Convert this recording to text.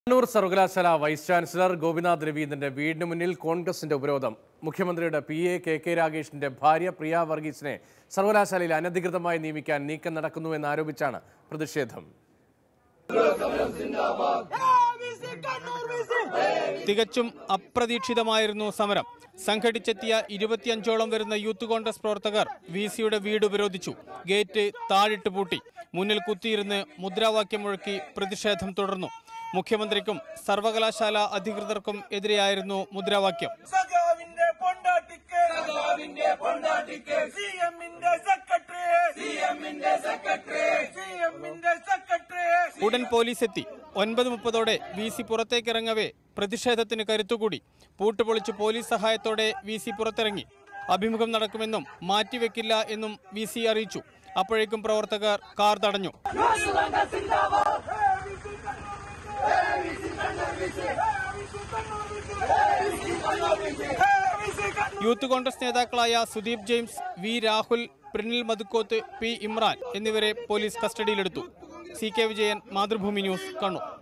കണ്ണൂർ സർവകലാശാല vice chancellor Gopinath രവീന്ദ്രന്റെ വീടിന് മുന്നിൽ കോൺഗ്രസിന്റെ ഉപരോധം മുഖ്യമന്ത്രിയുടെ പി എ കെ കെ രാഗേഷിന്റെ ഭാര്യ പ്രിയ വർഗീസിനെ സർവകലാശാലയിൽ അനധികൃതമായി നിയമിക്കാൻ നീക്കം നടക്കുന്നുവെന്ന് ആരോപിച്ചാണ് പ്രതിഷേധം തികച്ചും അപ്രതീക്ഷിതമായിരുന്നു സമരം സംഘടിച്ചെത്തിയ ഇരുപത്തിയഞ്ചോളം വരുന്ന യൂത്ത് കോൺഗ്രസ് പ്രവർത്തകർ വി സിയുടെ വീട് ഉപരോധിച്ചു ഗേറ്റ് താഴിട്ട് പൂട്ടി മുന്നിൽ കുത്തിയിരുന്ന് മുദ്രാവാക്യം മുഴക്കി പ്രതിഷേധം തുടർന്നു മുഖ്യമന്ത്രിക്കും സർവകലാശാല അധികൃതർക്കും എതിരെയായിരുന്നു മുദ്രാവാക്യം സഖാവിന്റെ പൊണ്ടാട്ടിക്ക് സഖാവിന്റെ പൊണ്ടാട്ടിക്ക് സി എമ്മിന്റെ സെക്രട്ടറി സി എമ്മിന്റെ സെക്രട്ടറി സി എമ്മിന്റെ സെക്രട്ടറി ഉടൻ പോലീസ് എത്തി ഒൻപത് മുപ്പതോടെ വി സി പുറത്തേക്കിറങ്ങവേ പ്രതിഷേധത്തിന് കരുത്തുകൂടി പൂട്ടുപൊളിച്ച് പോലീസ് സഹായത്തോടെ വി സി പുറത്തിറങ്ങി അഭിമുഖം നടക്കുമെന്നും മാറ്റിവെക്കില്ല എന്നും വി സി അറിയിച്ചു അപ്പോഴേക്കും പ്രവർത്തകർ കാർ തടഞ്ഞു യൂത്ത് കോൺഗ്രസ് നേതാക്കളായ സുദീപ് ജെയിംസ് വി രാഹുൽ പ്രിനിൽ മധുക്കോത്ത് പി ഇമ്രാൻ എന്നിവരെ പോലീസ് കസ്റ്റഡിയിലെടുത്തു C K Vijayan Mathrubhumi news Kannur